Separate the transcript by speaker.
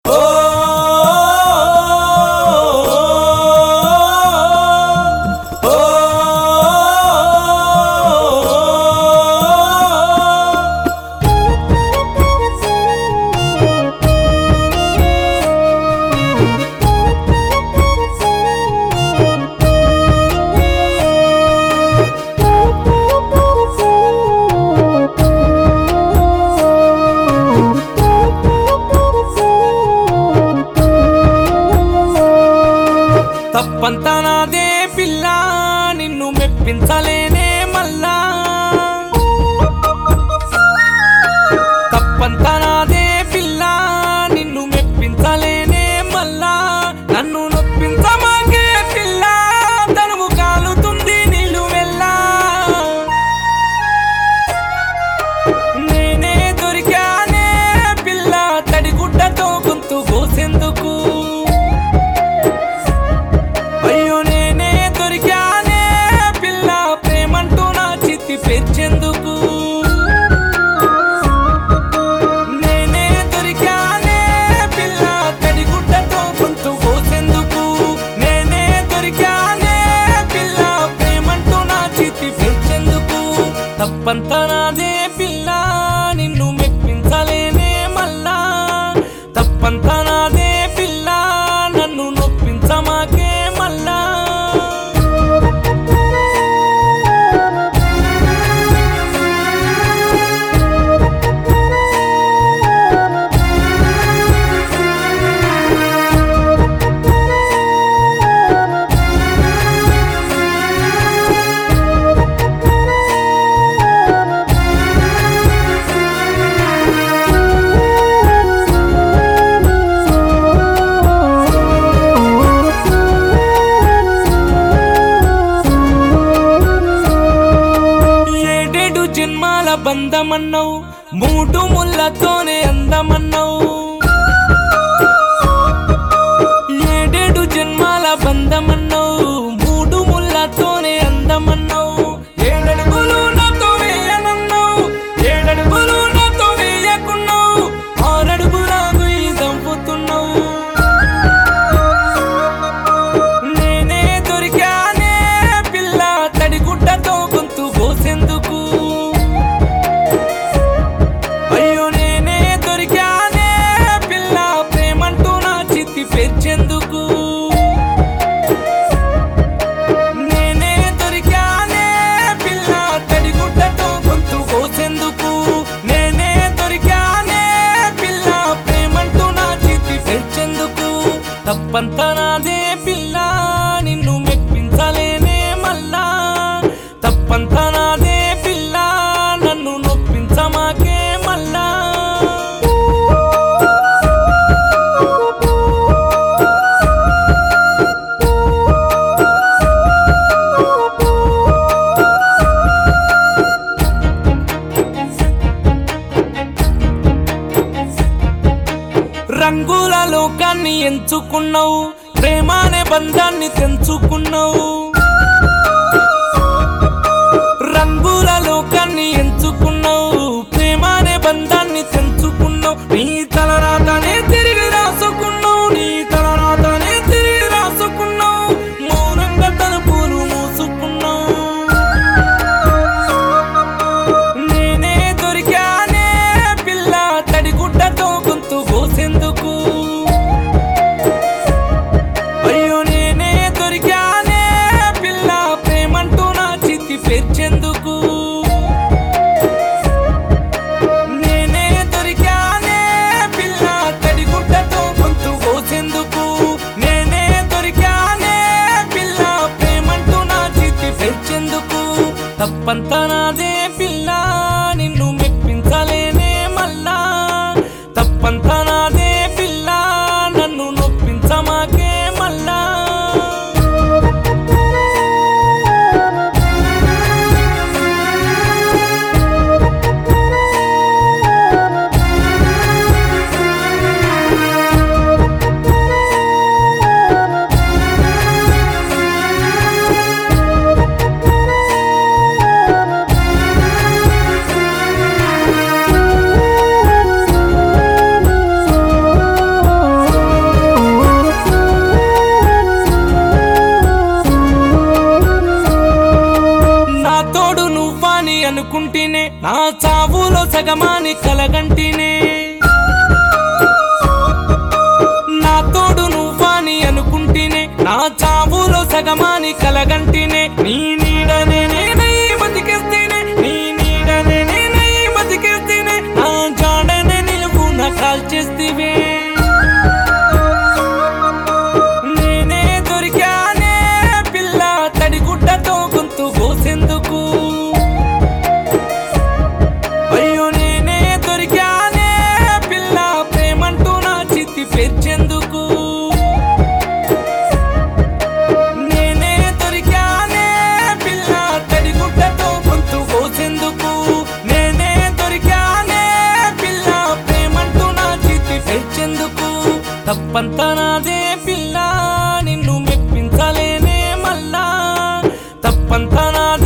Speaker 1: తప్పంతా నాదే పిల్ల నిన్ను మెప్పించలేనే మళ్ళా తప్పంతా నాదే పిల్ల నిన్ను మెప్పించలేనే మళ్ళా నన్ను నొప్పించమాకే పిల్ల తనువు కాలుతుంది నీళ్ళు వెళ్ళా నేనే దొరికానే పిల్ల తడిగుడ్డతో గొంతు కోసేందుకు అయ్యో నేనే దొరికానే పిల్ల ప్రేమంటూ నా చిత్తి పెంచేందుకు నేనే దొరికానే పిల్ల తడిగుడ్డతో గొంతు కోసేందుకు నేనే దొరికానే పిల్ల ప్రేమంటూ నా చిత్తి పెంచేందుకు తప్పంతా నాదే పిల్ల నిన్ను మెప్పించలేనే మళ్ళా తప్పంతా నాదే పిల్ల నన్ను నొప్పించమాకే మళ్ళా ఏడేడు జన్మాల బంధమన్నావు మూడు ముళ్ళతోనే అందమన్నావు ఏడేడు జన్మాల బంధమన్నావు మూడు ముళ్ళతోనే అందమన్నావు ఏడడుగులు నాతో వేయనన్నావు ఏడడుగులు నాతో వేయకున్నావు ఆరడుగులాగు ఈ దంపుతున్నావు నేనే దొరికానే పిల్ల తడిగుడ్డతో గొంతు కోసేందుకు అయ్యో నేనే దొరికానే పిల్ల ప్రేమంటూ నా చిత్తి పెంచేందుకు నేనే దొరికానే పిల్ల తడిగుడ్డతో గొంతు కోసేందుకు నేనే దొరికానే పిల్ల ప్రేమంటూ నా చిత్తి పెంచేందుకు తప్పంతా నాదే పిల్ల నిన్ను మెప్పించలేనే మళ్ళా తప్పంతా నాదే పిల్ల నన్ను నొప్పించమాకే మళ్ళా రంగుల లోకాన్ని ఎంచుకున్నావు ప్రేమానే బంధాన్ని తెంచుకున్నావు రంగుల లోకాన్ని ఎంచుకున్నావు ప్రేమానే బంధాన్ని తెంచుకున్నావు నీ తలరాతనే తిరిగి రాసుకున్నావు నీ తలరాతనే తిరిగి రాసుకున్నావు మౌనంగా తలుపులు మూసుకున్నావు నేనే దొరికానే పిల్ల తడిగుడ్డతో గొంతు కోసేందుకు అయ్యో నేనే దొరికానే పిల్ల ప్రేమంటూ నా చిత్తి పెంచేందుకు నేనే దొరికానే పిల్ల సగమాని కలగంటినే నా తోడు నువ్వాని అనుకుంటేనే నా చావులో సగమాని కలగంటినే నీ నీడనే నేనై బతికేస్తేనే నీ నీడనే నేనై బతికేస్తేనే నా జాడనే నిలువు నా కాల్చేస్తేవే నేనే దొరికానే పిల్ల తడిగుడ్డతో గొంతు కోసెందుకు అయ్యో నేనే దొరికానే పిల్ల ప్రేమంటూ నా చిత్తి పేర్చెందుకు నేనే దొరికానే పిల్ల తడిగుడ్డతో గొంతు కోసెందుకు నేనే దొరికానే పిల్ల ప్రేమంటూ నా చిత్తి పేర్చెందుకు తప్పంతా నాదే పిల్ల నిన్ను మెప్పించలేనే మళ్ళా తప్పంతా నాదే